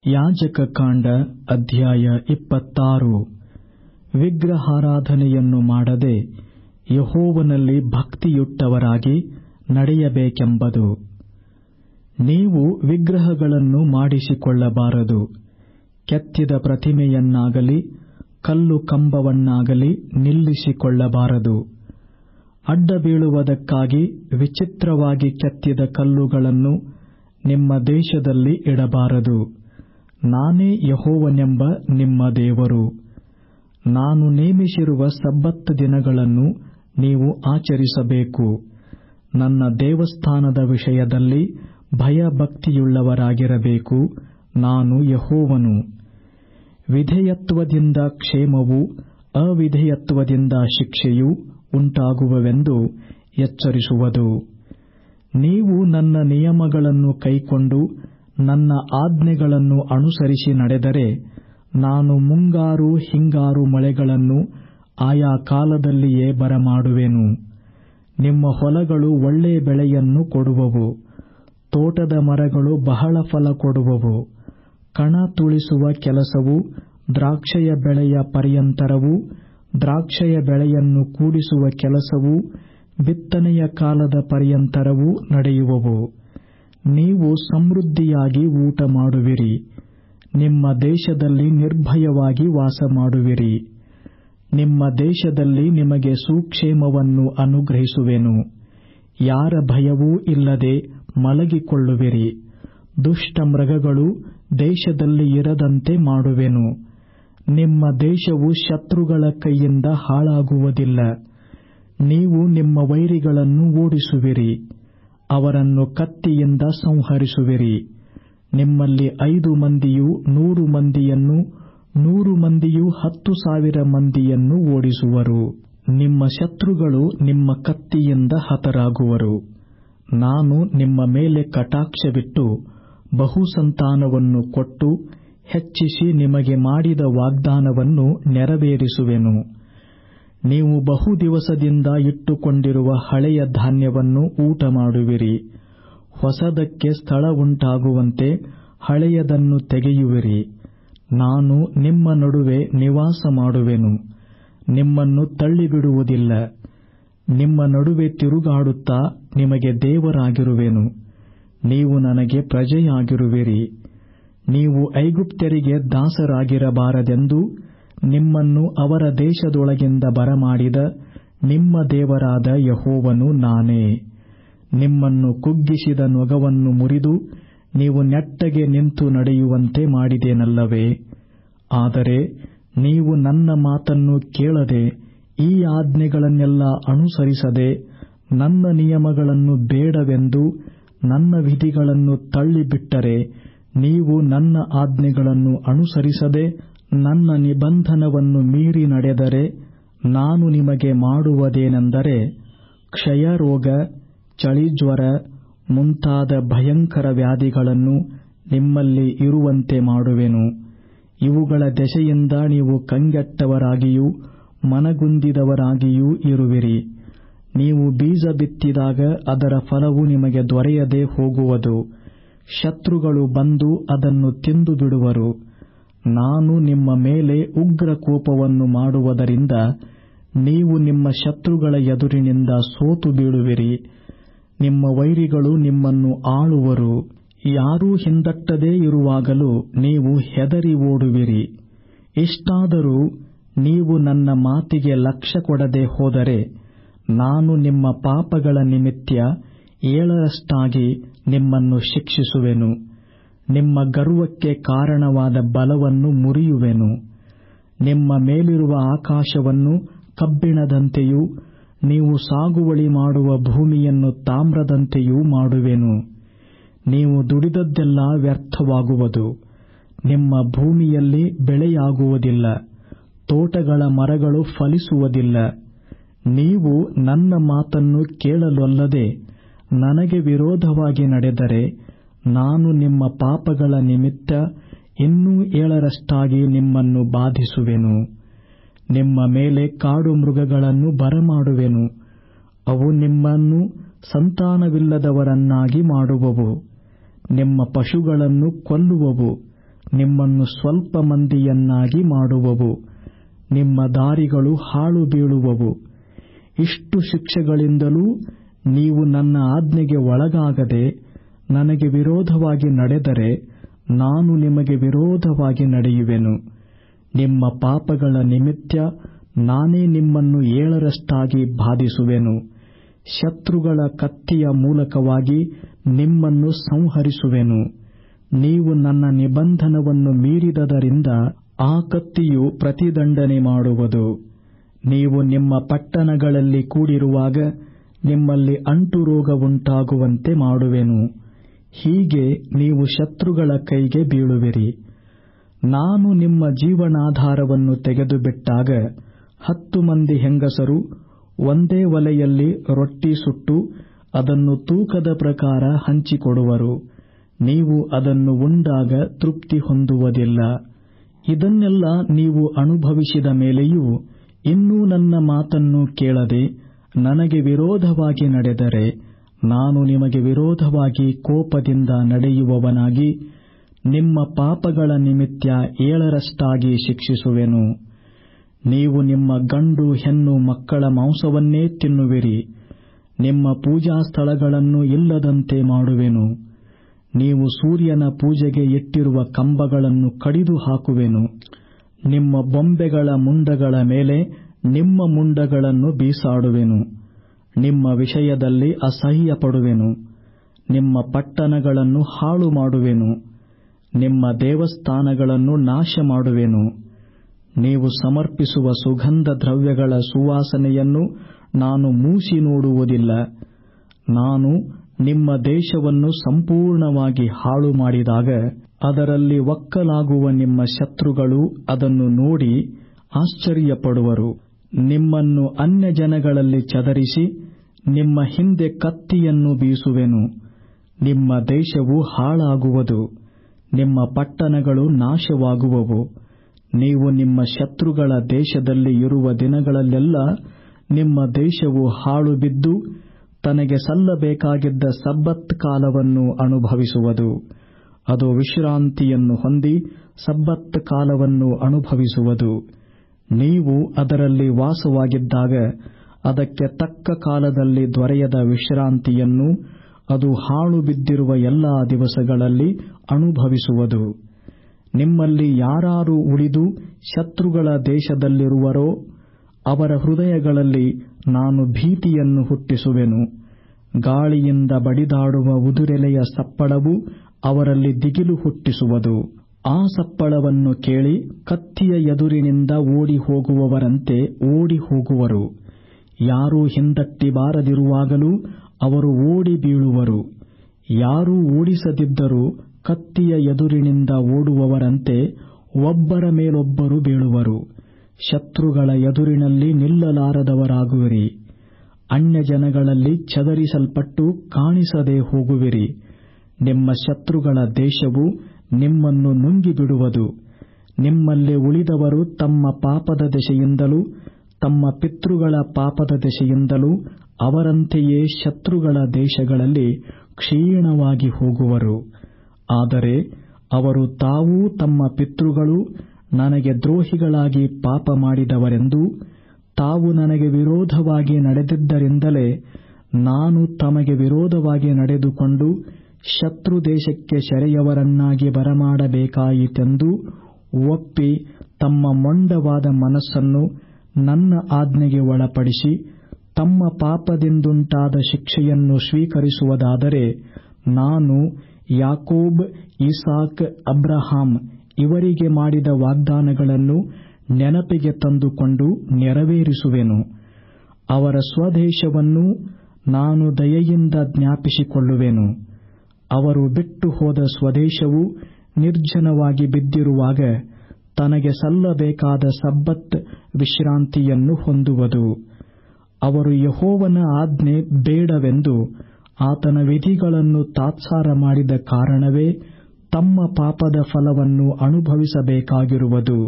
ಯಾಜಕ ಕಾಂಡ ಅಧ್ಯಾಯ ಇಪ್ಪತ್ತಾರು ವಿಗ್ರಹಾರಾಧನೆಯನ್ನು ಮಾಡದೆ ಯೆಹೋವನಲ್ಲಿ ಭಕ್ತಿಯುಳ್ಳವರಾಗಿ ನಡೆಯಬೇಕೆಂಬುದು ನೀವು ವಿಗ್ರಹಗಳನ್ನು ಮಾಡಿಸಿಕೊಳ್ಳಬಾರದು ಕೆತ್ತಿದ ಪ್ರತಿಮೆಯನ್ನಾಗಲಿ ಕಲ್ಲು ಕಂಬವನ್ನಾಗಲಿ ನಿಲ್ಲಿಸಿಕೊಳ್ಳಬಾರದು ಅಡ್ಡಬೀಳುವುದಕ್ಕಾಗಿ ವಿಚಿತ್ರವಾಗಿ ಕೆತ್ತಿದ ಕಲ್ಲುಗಳನ್ನು ನಿಮ್ಮ ದೇಶದಲ್ಲಿ ಇಡಬಾರದು ನಾನೇ ಯೆಹೋವನೆಂಬ ನಿಮ್ಮ ದೇವರು ನಾನು ನೇಮಿಸಿರುವ ಸಬ್ಬತ್ ದಿನಗಳನ್ನು ನೀವು ಆಚರಿಸಬೇಕು ನನ್ನ ದೇವಸ್ಥಾನದ ವಿಷಯದಲ್ಲಿ ಭಯಭಕ್ತಿಯುಳ್ಳವರಾಗಿರಬೇಕು ನಾನು ಯೆಹೋವನು ವಿಧೇಯತ್ವದಿಂದ ಕ್ಷೇಮವೂ ಅವಿಧೇಯತ್ವದಿಂದ ಶಿಕ್ಷೆಯೂ ಉಂಟಾಗುವವೆಂದು ಎಚ್ಚರಿಸುವುದು ನೀವು ನನ್ನ ನಿಯಮಗಳನ್ನು ಕೈಕೊಂಡು ನನ್ನ ಆಜ್ಞೆಗಳನ್ನು ಅನುಸರಿಸಿ ನಡೆದರೆ ನಾನು ಮುಂಗಾರು ಹಿಂಗಾರು ಮಳೆಗಳನ್ನು ಆಯಾ ಕಾಲದಲ್ಲಿಯೇ ಬರಮಾಡುವೆನು ನಿಮ್ಮ ಹೊಲಗಳು ಒಳ್ಳೆ ಬೆಳೆಯನ್ನು ಕೊಡುವವು ತೋಟದ ಮರಗಳು ಬಹಳ ಫಲ ಕೊಡುವವು ಕಣ ತುಳಿಸುವ ಕೆಲಸವು ದ್ರಾಕ್ಷೆಯ ಬೆಳೆಯ ಪರ್ಯಂತರವೂ ದ್ರಾಕ್ಷೆಯ ಬೆಳೆಯನ್ನು ಕೂಡಿಸುವ ಕೆಲಸವು ಬಿತ್ತನೆಯ ಕಾಲದ ಪರ್ಯಂತರವೂ ನಡೆಯುವವು ನೀವು ಸಮೃದ್ಧಿಯಾಗಿ ಊಟ ಮಾಡುವಿರಿ ನಿಮ್ಮ ದೇಶದಲ್ಲಿ ನಿರ್ಭಯವಾಗಿ ವಾಸಮಾಡುವಿರಿ ನಿಮ್ಮ ದೇಶದಲ್ಲಿ ನಿಮಗೆ ಸುಕ್ಷೇಮವನ್ನು ಅನುಗ್ರಹಿಸುವೆನು ಯಾರ ಭಯವೂ ಇಲ್ಲದೆ ಮಲಗಿಕೊಳ್ಳುವಿರಿ ದುಷ್ಟ ಮೃಗಗಳು ದೇಶದಲ್ಲಿ ಇರದಂತೆ ಮಾಡುವೆನು ನಿಮ್ಮ ದೇಶವು ಶತ್ರುಗಳ ಕೈಯಿಂದ ಹಾಳಾಗುವುದಿಲ್ಲ ನೀವು ನಿಮ್ಮ ವೈರಿಗಳನ್ನು ಓಡಿಸುವಿರಿ ಅವರನ್ನು ಕತ್ತಿಯಿಂದ ಸಂಹರಿಸುವಿರಿ ನಿಮ್ಮಲ್ಲಿ ಐದು ಮಂದಿಯು ನೂರು ಮಂದಿಯನ್ನು ನೂರು ಮಂದಿಯು ಹತ್ತು ಸಾವಿರ ಮಂದಿಯನ್ನು ಓಡಿಸುವರು ನಿಮ್ಮ ಶತ್ರುಗಳು ನಿಮ್ಮ ಕತ್ತಿಯಿಂದ ಹತರಾಗುವರು ನಾನು ನಿಮ್ಮ ಮೇಲೆ ಕಟಾಕ್ಷವಿಟ್ಟು ಬಹುಸಂತಾನವನ್ನು ಕೊಟ್ಟು ಹೆಚ್ಚಿಸಿ ನಿಮಗೆ ಮಾಡಿದ ವಾಗ್ದಾನವನ್ನು ನೆರವೇರಿಸುವೆನು ನೀವು ಬಹು ದಿವಸದಿಂದ ಇಟ್ಟುಕೊಂಡಿರುವ ಹಳೆಯ ಧಾನ್ಯವನ್ನು ಊಟ ಮಾಡುವಿರಿ ಹೊಸದಕ್ಕೆ ಸ್ಥಳ ಉಂಟಾಗುವಂತೆ ಹಳೆಯದನ್ನು ತೆಗೆಯುವಿರಿ ನಾನು ನಿಮ್ಮ ನಡುವೆ ನಿವಾಸ ಮಾಡುವೆನು ನಿಮ್ಮನ್ನು ತಳ್ಳಿಬಿಡುವುದಿಲ್ಲ ನಿಮ್ಮ ನಡುವೆ ತಿರುಗಾಡುತ್ತಾ ನಿಮಗೆ ದೇವರಾಗಿರುವೆನು ನೀವು ನನಗೆ ಪ್ರಜೆಯಾಗಿರುವಿರಿ ನೀವು ಐಗುಪ್ತ್ಯರಿಗೆ ದಾಸರಾಗಿರಬಾರದೆಂದು ನಿಮ್ಮನ್ನು ಅವರ ದೇಶದೊಳಗಿಂದ ಬರಮಾಡಿದ ನಿಮ್ಮ ದೇವರಾದ ಯಹೋವನು ನಾನೇ ನಿಮ್ಮನ್ನು ಕುಗ್ಗಿಸಿದ ನೊಗವನ್ನು ಮುರಿದು ನೀವು ನೆಟ್ಟಗೆ ನಿಂತು ನಡೆಯುವಂತೆ ಮಾಡಿದೆನಲ್ಲವೇ ಆದರೆ ನೀವು ನನ್ನ ಮಾತನ್ನು ಕೇಳದೆ ಈ ಆಜ್ಞೆಗಳನ್ನೆಲ್ಲ ಅನುಸರಿಸದೆ ನನ್ನ ನಿಯಮಗಳನ್ನು ಬೇಡವೆಂದು ನನ್ನ ವಿಧಿಗಳನ್ನು ತಳ್ಳಿಬಿಟ್ಟರೆ ನೀವು ನನ್ನ ಆಜ್ಞೆಗಳನ್ನು ಅನುಸರಿಸದೆ ನನ್ನ ನಿಬಂಧನವನ್ನು ಮೀರಿ ನಡೆದರೆ ನಾನು ನಿಮಗೆ ಮಾಡುವುದೇನೆಂದರೆ ಕ್ಷಯರೋಗ ಚಳಿಜ್ವರ ಮುಂತಾದ ಭಯಂಕರ ವ್ಯಾಧಿಗಳನ್ನು ನಿಮ್ಮಲ್ಲಿ ಇರುವಂತೆ ಮಾಡುವೆನು ಇವುಗಳ ದೆಸೆಯಿಂದ ನೀವು ಕಂಗೆಟ್ಟವರಾಗಿಯೂ ಮನಗುಂದಿದವರಾಗಿಯೂ ಇರುವಿರಿ ನೀವು ಬೀಜ ಬಿತ್ತಿದಾಗ ಅದರ ಫಲವು ನಿಮಗೆ ದೊರೆಯದೆ ಹೋಗುವುದು ಶತ್ರುಗಳು ಬಂದು ಅದನ್ನು ತಿಂದು ಬಿಡುವರು ನಾನು ನಿಮ್ಮ ಮೇಲೆ ಉಗ್ರ ಕೋಪವನ್ನು ಮಾಡುವುದರಿಂದ ನೀವು ನಿಮ್ಮ ಶತ್ರುಗಳ ಎದುರಿನಿಂದ ಸೋತು ಬೀಳುವಿರಿ ನಿಮ್ಮ ವೈರಿಗಳು ನಿಮ್ಮನ್ನು ಆಳುವರು ಯಾರೂ ಹಿಂದಟ್ಟದೇ ಇರುವಾಗಲೂ ನೀವು ಹೆದರಿ ಓಡುವಿರಿ ಇಷ್ಟಾದರೂ ನೀವು ನನ್ನ ಮಾತಿಗೆ ಲಕ್ಷ್ಯ ಕೊಡದೆ ಹೋದರೆ ನಾನು ನಿಮ್ಮ ಪಾಪಗಳ ನಿಮಿತ್ತ ಏಳರಷ್ಟಾಗಿ ನಿಮ್ಮನ್ನು ಶಿಕ್ಷಿಸುವೆನು ನಿಮ್ಮ ಗರ್ವಕ್ಕೆ ಕಾರಣವಾದ ಬಲವನ್ನು ಮುರಿಯುವೆನು ನಿಮ್ಮ ಮೇಲಿರುವ ಆಕಾಶವನ್ನು ಕಬ್ಬಿಣದಂತೆಯೂ ನೀವು ಸಾಗುವಳಿ ಮಾಡುವ ಭೂಮಿಯನ್ನು ತಾಮ್ರದಂತೆಯೂ ಮಾಡುವೆನು ನೀವು ದುಡಿದದ್ದೆಲ್ಲ ವ್ಯರ್ಥವಾಗುವುದು ನಿಮ್ಮ ಭೂಮಿಯಲ್ಲಿ ಬೆಳೆಯಾಗುವುದಿಲ್ಲ ತೋಟಗಳ ಮರಗಳು ಫಲಿಸುವುದಿಲ್ಲ ನೀವು ನನ್ನ ಮಾತನ್ನು ಕೇಳಲೊಲ್ಲದೆ ನನಗೆ ವಿರೋಧವಾಗಿ ನಡೆದರೆ ನಾನು ನಿಮ್ಮ ಪಾಪಗಳ ನಿಮಿತ್ತ ಇನ್ನೂ ಏಳರಷ್ಟಾಗಿ ನಿಮ್ಮನ್ನು ಬಾಧಿಸುವೆನು ನಿಮ್ಮ ಮೇಲೆ ಕಾಡು ಮೃಗಗಳನ್ನು ಬರಮಾಡುವೆನು ಅವು ನಿಮ್ಮನ್ನು ಸಂತಾನವಿಲ್ಲದವರನ್ನಾಗಿ ಮಾಡುವವು ನಿಮ್ಮ ಪಶುಗಳನ್ನು ಕೊಲ್ಲುವವು ನಿಮ್ಮನ್ನು ಸ್ವಲ್ಪ ಮಂದಿಯನ್ನಾಗಿ ಮಾಡುವವು ನಿಮ್ಮ ದಾರಿಗಳು ಹಾಳು ಬೀಳುವವು ಇಷ್ಟು ಶಿಕ್ಷೆಗಳಿಂದಲೂ ನೀವು ನನ್ನ ಆಜ್ಞೆಗೆ ಒಳಗಾಗದೆ ನನಗೆ ವಿರೋಧವಾಗಿ ನಡೆದರೆ ನಾನು ನಿಮಗೆ ವಿರೋಧವಾಗಿ ನಡೆಯುವೆನು ನಿಮ್ಮ ಪಾಪಗಳ ನಿಮಿತ್ತ ನಾನೇ ನಿಮ್ಮನ್ನು ಏಳರಷ್ಟಾಗಿ ಬಾಧಿಸುವೆನು ಶತ್ರುಗಳ ಕತ್ತಿಯ ಮೂಲಕವಾಗಿ ನಿಮ್ಮನ್ನು ಸಂಹರಿಸುವೆನು ನೀವು ನನ್ನ ನಿಬಂಧನವನ್ನು ಮೀರಿದದರಿಂದ ಆ ಕತ್ತಿಯು ಪ್ರತಿದಂಡನೆ ಮಾಡುವುದು ನೀವು ನಿಮ್ಮ ಪಟ್ಟಣಗಳಲ್ಲಿ ಕೂಡಿರುವಾಗ ನಿಮ್ಮಲ್ಲಿ ಅಂಟು ರೋಗವುಂಟಾಗುವಂತೆ ಮಾಡುವೆನು ಹೀಗೆ ನೀವು ಶತ್ರುಗಳ ಕೈಗೆ ಬೀಳುವಿರಿ ನಾನು ನಿಮ್ಮ ಜೀವನಾಧಾರವನ್ನು ತೆಗೆದುಬಿಟ್ಟಾಗ ಹತ್ತು ಮಂದಿ ಹೆಂಗಸರು ಒಂದೇ ಒಲೆಯಲ್ಲಿ ರೊಟ್ಟಿ ಸುಟ್ಟು ಅದನ್ನು ತೂಕದ ಪ್ರಕಾರ ಹಂಚಿಕೊಡುವರು ನೀವು ಅದನ್ನು ಉಂಡಾಗ ತೃಪ್ತಿ ಹೊಂದುವುದಿಲ್ಲ ಇದನ್ನೆಲ್ಲ ನೀವು ಅನುಭವಿಸಿದ ಮೇಲೆಯೂ ಇನ್ನೂ ನನ್ನ ಮಾತನ್ನು ಕೇಳದೆ ನನಗೆ ವಿರೋಧವಾಗಿ ನಡೆದರೆ ನಾನು ನಿಮಗೆ ವಿರೋಧವಾಗಿ ಕೋಪದಿಂದ ನಡೆಯುವವನಾಗಿ ನಿಮ್ಮ ಪಾಪಗಳ ನಿಮಿತ್ತ ಏಳರಷ್ಟಾಗಿ ಶಿಕ್ಷಿಸುವೆನು ನೀವು ನಿಮ್ಮ ಗಂಡು ಹೆಣ್ಣು ಮಕ್ಕಳ ಮಾಂಸವನ್ನೇ ತಿನ್ನುವಿರಿ ನಿಮ್ಮ ಪೂಜಾ ಸ್ಥಳಗಳನ್ನು ಇಲ್ಲದಂತೆ ಮಾಡುವೆನು ನೀವು ಸೂರ್ಯನ ಪೂಜೆಗೆ ಇಟ್ಟಿರುವ ಕಂಬಗಳನ್ನು ಕಡಿದು ಹಾಕುವೆನು ನಿಮ್ಮ ಬೊಂಬೆಗಳ ಮುಂಡಗಳ ಮೇಲೆ ನಿಮ್ಮ ಮುಂಡಗಳನ್ನು ಬೀಸಾಡುವೆನು ನಿಮ್ಮ ವಿಷಯದಲ್ಲಿ ಅಸಹ್ಯಪಡುವೆನು ನಿಮ್ಮ ಪಟ್ಟಣಗಳನ್ನು ಹಾಳು ಮಾಡುವೆನು ನಿಮ್ಮ ದೇವಸ್ಥಾನಗಳನ್ನು ನಾಶ ಮಾಡುವೆನು ನೀವು ಸಮರ್ಪಿಸುವ ಸುಗಂಧ ದ್ರವ್ಯಗಳ ಸುವಾಸನೆಯನ್ನು ನಾನು ಮೂಸಿ ನೋಡುವುದಿಲ್ಲ ನಾನು ನಿಮ್ಮ ದೇಶವನ್ನು ಸಂಪೂರ್ಣವಾಗಿ ಹಾಳು ಮಾಡಿದಾಗ ಅದರಲ್ಲಿ ಒಕ್ಕಲಾಗುವ ನಿಮ್ಮ ಶತ್ರುಗಳು ಅದನ್ನು ನೋಡಿ ಆಶ್ಚರ್ಯಪಡುವರು ನಿಮ್ಮನ್ನು ಅನ್ಯಜನಗಳಲ್ಲಿ ಚದರಿಸಿ ನಿಮ್ಮ ಹಿಂದೆ ಕತ್ತಿಯನ್ನು ಬೀಸುವೆನು ನಿಮ್ಮ ದೇಶವು ಹಾಳಾಗುವುದು ನಿಮ್ಮ ಪಟ್ಟಣಗಳು ನಾಶವಾಗುವವು ನೀವು ನಿಮ್ಮ ಶತ್ರುಗಳ ದೇಶದಲ್ಲಿ ಇರುವ ದಿನಗಳಲ್ಲೆಲ್ಲ ನಿಮ್ಮ ದೇಶವು ಹಾಳು ಬಿದ್ದು ತನಗೆ ಸಲ್ಲಬೇಕಾಗಿದ್ದ ಸಬ್ಬತ್ ಕಾಲವನ್ನು ಅನುಭವಿಸುವುದು ಅದು ವಿಶ್ರಾಂತಿಯನ್ನು ಹೊಂದಿ ಸಬ್ಬತ್ ಕಾಲವನ್ನು ಅನುಭವಿಸುವುದು ನೀವು ಅದರಲ್ಲಿ ವಾಸವಾಗಿದ್ದಾಗ ಅದಕ್ಕೆ ತಕ್ಕ ಕಾಲದಲ್ಲಿ ದೊರೆಯದ ವಿಶ್ರಾಂತಿಯನ್ನು ಅದು ಹಾಳು ಬಿದ್ದಿರುವ ಎಲ್ಲಾ ದಿವಸಗಳಲ್ಲಿ ಅನುಭವಿಸುವುದು ನಿಮ್ಮಲ್ಲಿ ಯಾರಾರು ಉಳಿದು ಶತ್ರುಗಳ ದೇಶದಲ್ಲಿರುವರೋ ಅವರ ಹೃದಯಗಳಲ್ಲಿ ನಾನು ಭೀತಿಯನ್ನು ಹುಟ್ಟಿಸುವೆನು ಗಾಳಿಯಿಂದ ಬಡಿದಾಡುವ ಉದುರೆಲೆಯ ಸಪ್ಪಳವು ಅವರಲ್ಲಿ ದಿಗಿಲು ಹುಟ್ಟಿಸುವುದು ಆ ಸಪ್ಪಳವನ್ನು ಕೇಳಿ ಕತ್ತಿಯ ಎದುರಿನಿಂದ ಓಡಿ ಹೋಗುವವರಂತೆ ಓಡಿ ಹೋಗುವರು ಯಾರೂ ಹಿಂದಟ್ಟಿ ಬಾರದಿರುವಾಗಲೂ ಅವರು ಓಡಿ ಬೀಳುವರು ಯಾರೂ ಓಡಿಸದಿದ್ದರೂ ಕತ್ತಿಯ ಎದುರಿನಿಂದ ಓಡುವವರಂತೆ ಒಬ್ಬರ ಮೇಲೊಬ್ಬರು ಬೀಳುವರು ಶತ್ರುಗಳ ಎದುರಿನಲ್ಲಿ ನಿಲ್ಲಲಾರದವರಾಗುವಿರಿ ಅನ್ಯಜನಗಳಲ್ಲಿ ಚದರಿಸಲ್ಪಟ್ಟು ಕಾಣಿಸದೆ ಹೋಗುವಿರಿ ನಿಮ್ಮ ಶತ್ರುಗಳ ದೇಶವು ನಿಮ್ಮನ್ನು ನುಂಗಿಬಿಡುವುದು ನಿಮ್ಮಲ್ಲಿ ಉಳಿದವರು ತಮ್ಮ ಪಾಪದ ದೆಸೆಯಿಂದಲೂ ತಮ್ಮ ಪಿತೃಗಳ ಪಾಪದ ದೆಸೆಯಿಂದಲೂ ಅವರಂತೆಯೇ ಶತ್ರುಗಳ ದೇಶಗಳಲ್ಲಿ ಕ್ಷೀಣವಾಗಿ ಹೋಗುವರು ಆದರೆ ಅವರು ತಾವೂ ತಮ್ಮ ಪಿತೃಗಳು ನನಗೆ ದ್ರೋಹಿಗಳಾಗಿ ಪಾಪ ಮಾಡಿದವರೆಂದೂ ತಾವು ನನಗೆ ವಿರೋಧವಾಗಿ ನಡೆದಿದ್ದರಿಂದಲೇ ನಾನು ತಮಗೆ ವಿರೋಧವಾಗಿ ನಡೆದುಕೊಂಡು ಶತ್ರು ದೇಶಕ್ಕೆ ಸೆರೆಯವರನ್ನಾಗಿ ಬರಮಾಡಬೇಕಾಯಿತೆಂದು ಒಪ್ಪಿ ತಮ್ಮ ಮೊಂಡವಾದ ಮನಸ್ಸನ್ನು ನನ್ನ ಆಜ್ಞೆಗೆ ಒಳಪಡಿಸಿ ತಮ್ಮ ಪಾಪದಿಂದುಂಟಾದ ಶಿಕ್ಷೆಯನ್ನು ಸ್ವೀಕರಿಸುವುದಾದರೆ ನಾನು ಯಾಕೋಬ್ ಇಸಾಕ್ ಅಬ್ರಹಾಂ ಇವರಿಗೆ ಮಾಡಿದ ವಾಗ್ದಾನಗಳನ್ನು ನೆನಪಿಗೆ ತಂದುಕೊಂಡು ನೆರವೇರಿಸುವೆನು ಅವರ ಸ್ವದೇಶವನ್ನು ನಾನು ದಯೆಯಿಂದ ಜ್ಞಾಪಿಸಿಕೊಳ್ಳುವೆನು ಅವರು ಬಿಟ್ಟು ಹೋದ ಸ್ವದೇಶವು ನಿರ್ಜನವಾಗಿ ಬಿದ್ದಿರುವಾಗ ತನಗೆ ಸಲ್ಲಬೇಕಾದ ಸಬ್ಬತ್ ವಿಶ್ರಾಂತಿಯನ್ನು ಹೊಂದುವುದು ಅವರು ಯಹೋವನ ಆಜ್ಞೆ ಬೇಡವೆಂದು ಆತನ ವಿಧಿಗಳನ್ನು ತಾತ್ಸಾರ ಮಾಡಿದ ಕಾರಣವೇ ತಮ್ಮ ಪಾಪದ ಫಲವನ್ನು ಅನುಭವಿಸಬೇಕಾಗಿರುವುದು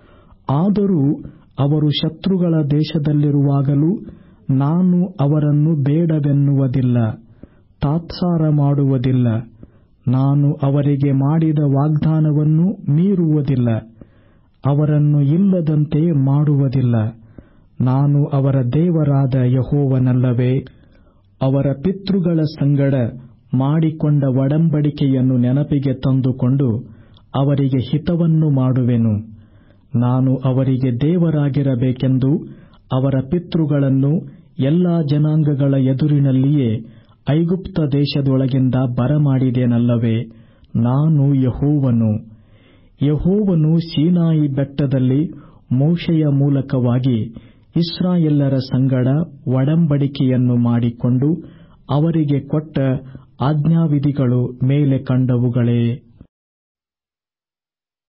ಆದರೂ ಅವರು ಶತ್ರುಗಳ ದೇಶದಲ್ಲಿರುವಾಗಲೂ ನಾನು ಅವರನ್ನು ಬೇಡವೆನ್ನುವುದಿಲ್ಲ ತಾತ್ಸಾರ ಮಾಡುವುದಿಲ್ಲ ನಾನು ಅವರಿಗೆ ಮಾಡಿದ ವಾಗ್ದಾನವನ್ನು ಮೀರುವುದಿಲ್ಲ ಅವರನ್ನು ಇಲ್ಲದಂತೆ ಮಾಡುವುದಿಲ್ಲ ನಾನು ಅವರ ದೇವರಾದ ಯಹೋವನಲ್ಲವೇ ಅವರ ಪಿತೃಗಳ ಸಂಗಡ ಮಾಡಿಕೊಂಡ ಒಡಂಬಡಿಕೆಯನ್ನು ನೆನಪಿಗೆ ತಂದುಕೊಂಡು ಅವರಿಗೆ ಹಿತವನ್ನು ಮಾಡುವೆನು ನಾನು ಅವರಿಗೆ ದೇವರಾಗಿರಬೇಕೆಂದು ಅವರ ಪಿತೃಗಳನ್ನು ಎಲ್ಲಾ ಜನಾಂಗಗಳ ಎದುರಿನಲ್ಲಿಯೇ ಐಗುಪ್ತ ದೇಶದೊಳಗಿಂದ ಬರಮಾಡಿದೆನಲ್ಲವೇ ನಾನು ಯಹೋವನು ಯಹೋವನು ಸೀನಾಯಿ ಬೆಟ್ಟದಲ್ಲಿ ಮೋಶೆಯ ಮೂಲಕವಾಗಿ ಇಸ್ರಾಯೇಲರ ಸಂಗಡ ಒಡಂಬಡಿಕೆಯನ್ನು ಮಾಡಿಕೊಂಡು ಅವರಿಗೆ ಕೊಟ್ಟ ಆಜ್ಞಾವಿಧಿಗಳು ಮೇಲೆ ಕಂಡವುಗಳೇ